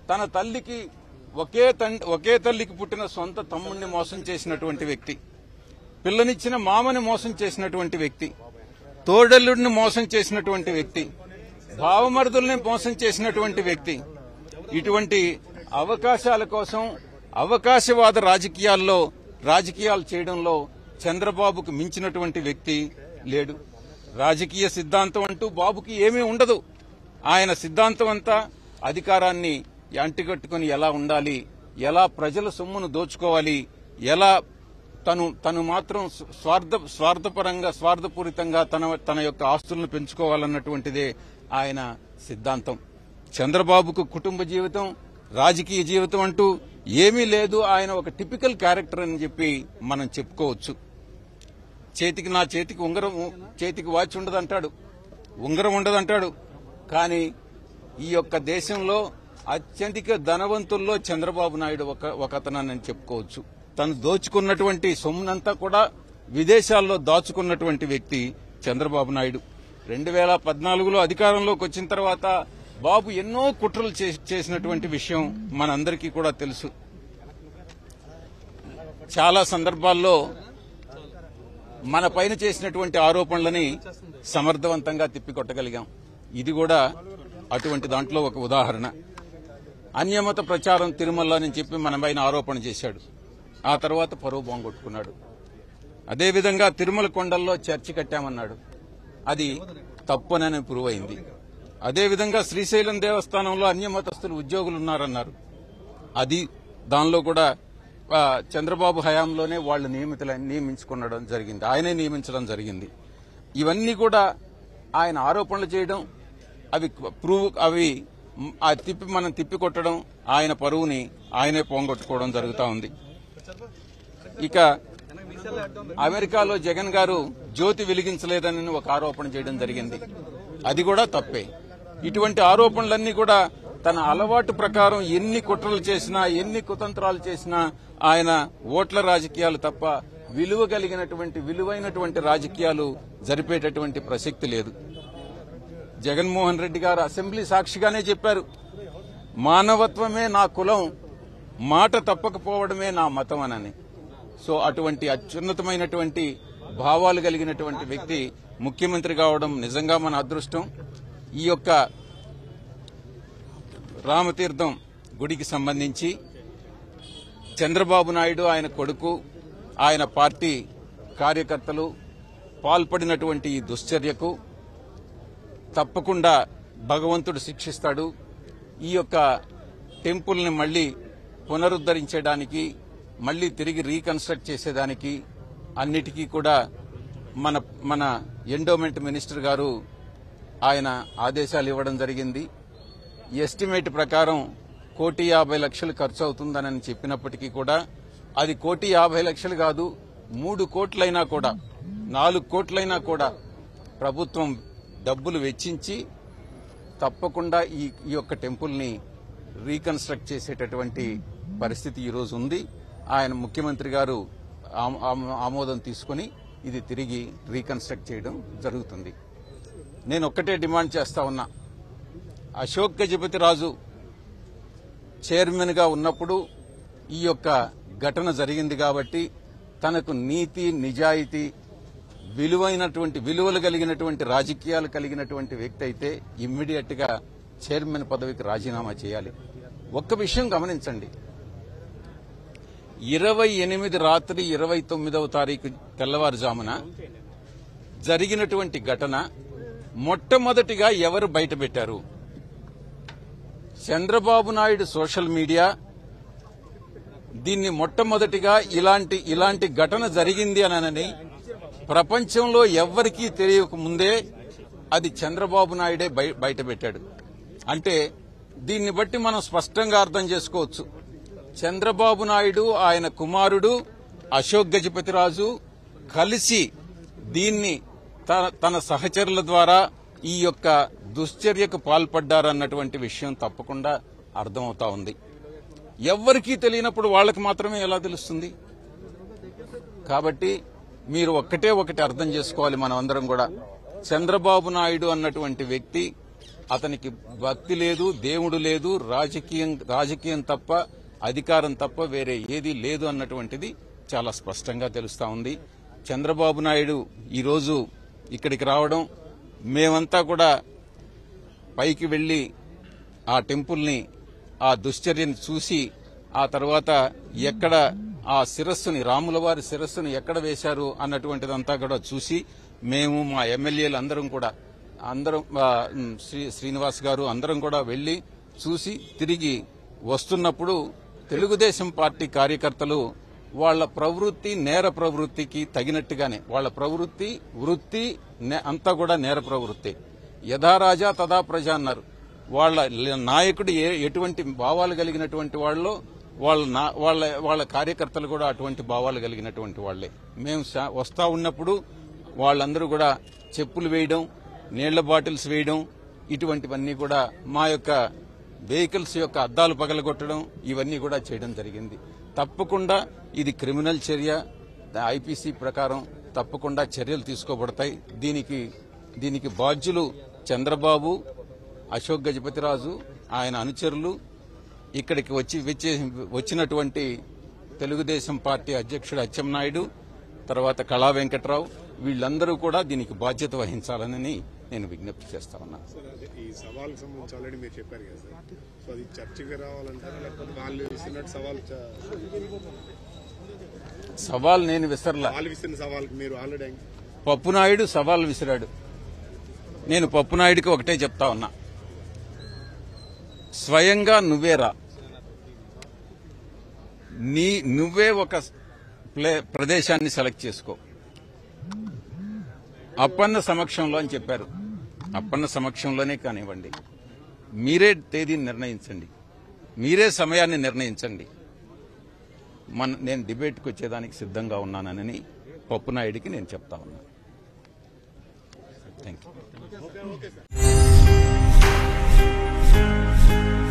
తన తల్లికి ఒకే తండ్రి ఒకే తల్లికి పుట్టిన సొంత తమ్ముడిని మోసం చేసినటువంటి వ్యక్తి పిల్లనిచ్చిన మామని మోసం చేసినటువంటి వ్యక్తి తోడల్లుడిని మోసం చేసినటువంటి వ్యక్తి భావమరుదుల్ని మోసం చేసినటువంటి వ్యక్తి ఇటువంటి అవకాశాల కోసం అవకాశవాద రాజకీయాల్లో రాజకీయాలు చేయడంలో చంద్రబాబుకు మించినటువంటి వ్యక్తి లేడు రాజకీయ సిద్ధాంతం అంటూ బాబుకి ఏమీ ఉండదు ఆయన సిద్ధాంతం అంతా అధికారాన్ని అంటికట్టుకుని ఎలా ఉండాలి ఎలా ప్రజల సొమ్మును దోచుకోవాలి ఎలా తను తను మాత్రం స్వార్థ స్వార్థపరంగా స్వార్థపూరితంగా తన తన యొక్క ఆస్తులను పెంచుకోవాలన్నటువంటిదే ఆయన సిద్ధాంతం చంద్రబాబుకు కుటుంబ జీవితం రాజకీయ జీవితం అంటూ ఏమీ లేదు ఆయన ఒక టిపికల్ క్యారెక్టర్ అని చెప్పి మనం చెప్పుకోవచ్చు చేతికి నా చేతికి ఉంగరం చేతికి వాచ్ ఉండదంటాడు ఉంగరం ఉండదంటాడు కానీ ఈ యొక్క దేశంలో అత్యధిక ధనవంతుల్లో చంద్రబాబు నాయుడు ఒక ఒక అతనని చెప్పుకోవచ్చు తను దోచుకున్నటువంటి సొమ్మునంతా కూడా విదేశాల్లో దాచుకున్నటువంటి వ్యక్తి చంద్రబాబు నాయుడు రెండు వేల పద్నాలుగులో అధికారంలోకి వచ్చిన తర్వాత బాబు ఎన్నో కుట్రలు చే- చేసినటువంటి విషయం మనందరికీ కూడా తెలుసు చాలా సందర్భాల్లో మన పైన చేసినటువంటి ఆరోపణలని సమర్థవంతంగా తిప్పికొట్టగలిగాం ఇది కూడా అటువంటి దాంట్లో ఒక ఉదాహరణ అన్యమత ప్రచారం తిరుమల అని చెప్పి మన పైన ఆరోపణ చేశాడు ఆ తర్వాత పరువు బాంగొట్టుకున్నాడు అదేవిధంగా తిరుమల కొండల్లో చర్చి కట్టామన్నాడు అది తప్పునని ప్రూవ్ అయింది అదేవిధంగా శ్రీశైలం దేవస్థానంలో అన్యమతస్తులు ఉద్యోగులు ఉన్నారన్నారు అది దానిలో కూడా ఆ, చంద్రబాబు హయాంలోనే వాళ్ళు నియమితుల నియమించుకునడం జరిగింది ఆయనే నియమించడం జరిగింది ఇవన్నీ కూడా ఆయన ఆరోపణలు చేయడం అవి ప్రూవ్ అవి మ్, ఆ తిప్పి మనం తిప్పి కొట్టడం ఆయన పరువుని ఆయనే పోంగొట్టుకోవడం జరుగుతా ఉంది ఇక అమెరికాలో జగన్ గారు జ్యోతి వెలిగించలేదని ఒక ఆరోపణ చేయడం జరిగింది అది కూడా తప్పే ఇటువంటి ఆరోపణలన్నీ కూడా తన అలవాటు ప్రకారం ఎన్ని కుట్రలు చేసినా ఎన్ని కుతంత్రాలు చేసినా ఆయన ఓట్ల రాజకీయాలు తప్ప విలువ కలిగినటువంటి విలువైనటువంటి రాజకీయాలు జరిపేటటువంటి ప్రసక్తి లేదు జగన్మోహన్ రెడ్డి గారు అసెంబ్లీ సాక్షిగానే చెప్పారు మానవత్వమే నా కులం మాట తప్పకపోవడమే నా మతం అనని సో అటువంటి అత్యున్నతమైనటువంటి భావాలు కలిగినటువంటి వ్యక్తి ముఖ్యమంత్రి కావడం నిజంగా మన అదృష్టం ఈ యొక్క రామతీర్థం గుడికి సంబంధించి చంద్రబాబు నాయుడు ఆయన కొడుకు ఆయన పార్టీ కార్యకర్తలు పాల్పడినటువంటి ఈ దుశ్చర్యకు తప్పకుండా భగవంతుడు శిక్షిస్తాడు ఈ యొక్క టెంపుల్ని మళ్ళీ పునరుద్ధరించడానికి మళ్ళీ తిరిగి రీకన్స్ట్రక్ట్ చేసేదానికి అన్నిటికీ కూడా మన మన ఎండోమెంట్ మినిస్టర్ గారు ఆయన ఆదేశాలు ఇవ్వడం జరిగింది ఎస్టిమేట్ ప్రకారం కోటి యాభై లక్షలు ఖర్చు అవుతుందని చెప్పినప్పటికీ కూడా అది కోటి యాభై లక్షలు కాదు మూడు కోట్లైనా కూడా నాలుగు కోట్లైనా కూడా ప్రభుత్వం డబ్బులు వెచ్చించి తప్పకుండా ఈ ఈ యొక్క టెంపుల్ని రీకన్స్ట్రక్ట్ చేసేటటువంటి పరిస్థితి ఈరోజు ఉంది ఆయన ముఖ్యమంత్రి గారు ఆమ- ఆమ- ఆమోదం తీసుకుని ఇది తిరిగి రీకన్స్ట్రక్ట్ చేయడం జరుగుతుంది నేను ఒక్కటే డిమాండ్ చేస్తా ఉన్నా అశోక్ గజపతి రాజు చైర్మన్ గా ఉన్నప్పుడు ఈ యొక్క ఘటన జరిగింది కాబట్టి తనకు నీతి నిజాయితీ విలువైనటువంటి విలువలు కలిగినటువంటి రాజకీయాలు కలిగినటువంటి వ్యక్తి అయితే ఇమ్మీడియట్ గా చైర్మన్ పదవికి రాజీనామా చేయాలి ఒక్క విషయం గమనించండి ఇరవై ఎనిమిది రాత్రి ఇరవై తొమ్మిదవ తారీఖు తెల్లవారుజామున జరిగినటువంటి ఘటన మొట్టమొదటిగా ఎవరు బయటపెట్టారు చంద్రబాబు నాయుడు సోషల్ మీడియా దీన్ని మొట్టమొదటిగా ఇలాంటి ఇలాంటి ఘటన జరిగింది అనని ప్రపంచంలో ఎవ్వరికీ తెలియక ముందే అది చంద్రబాబు నాయుడే బయ- బయటపెట్టాడు అంటే దీన్ని బట్టి మనం స్పష్టంగా అర్థం చేసుకోవచ్చు చంద్రబాబు నాయుడు ఆయన కుమారుడు అశోక్ గజపతిరాజు కలిసి దీన్ని తన- తన సహచరుల ద్వారా ఈ యొక్క దుశ్చర్యకు పాల్పడ్డారన్నటువంటి విషయం తప్పకుండా అర్థమవుతా ఉంది ఎవ్వరికీ తెలియనప్పుడు వాళ్ళకి మాత్రమే ఎలా తెలుస్తుంది కాబట్టి మీరు ఒక్కటే ఒకటి అర్థం చేసుకోవాలి మనం అందరం కూడా చంద్రబాబు నాయుడు అన్నటువంటి వ్యక్తి అతనికి భక్తి లేదు దేవుడు లేదు రాజకీయం రాజకీయం తప్ప అధికారం తప్ప వేరే ఏదీ లేదు అన్నటువంటిది చాలా స్పష్టంగా తెలుస్తా ఉంది చంద్రబాబు నాయుడు ఈరోజు ఇక్కడికి రావడం మేమంతా కూడా పైకి వెళ్లి ఆ టెంపుల్ని ఆ దుశ్చర్యని చూసి ఆ తర్వాత ఎక్కడ ఆ శిరస్సుని రాముల వారి శిరస్సుని ఎక్కడ వేశారు అన్నటువంటిదంతా కూడా చూసి మేము మా ఎమ్మెల్యేలు అందరం కూడా అందరం ఆ, ఉమ్, శ్రీ శ్రీనివాస్ గారు అందరం కూడా వెళ్లి చూసి తిరిగి వస్తున్నప్పుడు తెలుగుదేశం పార్టీ కార్యకర్తలు వాళ్ళ ప్రవృత్తి నేర ప్రవృత్తికి తగినట్టుగానే వాళ్ళ ప్రవృత్తి వృత్తి నే- అంతా కూడా నేర ప్రవృత్తి యథారాజా తదా ప్రజ అన్నారు వాళ్ళ ల- నాయకుడు ఏ- ఎటువంటి భావాలు కలిగినటువంటి వాళ్ళు వాళ్ళ నా- వాళ్ళ వాళ్ళ కార్యకర్తలు కూడా అటువంటి భావాలు కలిగినటువంటి వాళ్లే మేము శా- వస్తా ఉన్నప్పుడు వాళ్ళందరూ కూడా చెప్పులు వేయడం నీళ్ల బాటిల్స్ వేయడం ఇటువంటివన్నీ కూడా మా యొక్క వెహికల్స్ యొక్క అద్దాలు పగలగొట్టడం ఇవన్నీ కూడా చేయడం జరిగింది తప్పకుండా ఇది క్రిమినల్ చర్య ఐపీసీ ప్రకారం తప్పకుండా చర్యలు తీసుకోబడతాయి దీనికి దీనికి బాధ్యులు చంద్రబాబు అశోక్ గజపతిరాజు ఆయన అనుచరులు ఇక్కడికి వచ్చి వచ్చే- వచ్చినటువంటి తెలుగుదేశం పార్టీ అధ్యక్షుడు అచ్చెన్నాయుడు తర్వాత కళా వెంకట్రావు వీళ్ళందరూ కూడా దీనికి బాధ్యత వహించాలని నేను విజ్ఞప్తి చేస్తా ఉన్నాను సార్ అదే ఈ సవాల్కి సంబంధించి ఆల్రెడీ మీరు చెప్పారు కదా సార్ సో అది చర్చకి రావాలంటారా లేకపోతే వాళ్ళు ఇస్తున్నట్టు సవాల్ చ- సవాల్ నేను విసరలా వాళ్ళు ఇస్తున్న సవాల్కి మీరు ఆల్రెడీ పప్పునాయుడు సవాల్ విసిరాడు నేను పప్పునాయుడికి ఒకటే చెప్తా ఉన్నా స్వయంగా నువ్వేరా నీ నువ్వే ఒక ప్లే ప్రదేశాన్ని సెలెక్ట్ చేసుకో అప్పన్న సమక్షంలో అని చెప్పారు అప్పన్న సమక్షంలోనే కానివ్వండి మీరే తేదీని నిర్ణయించండి మీరే సమయాన్ని నిర్ణయించండి మన నేను డిబేట్కి వచ్చేదానికి సిద్ధంగా ఉన్నానని పప్పునాయుడికి నేను చెప్తా ఉన్నాను థ్యాంక్ యూ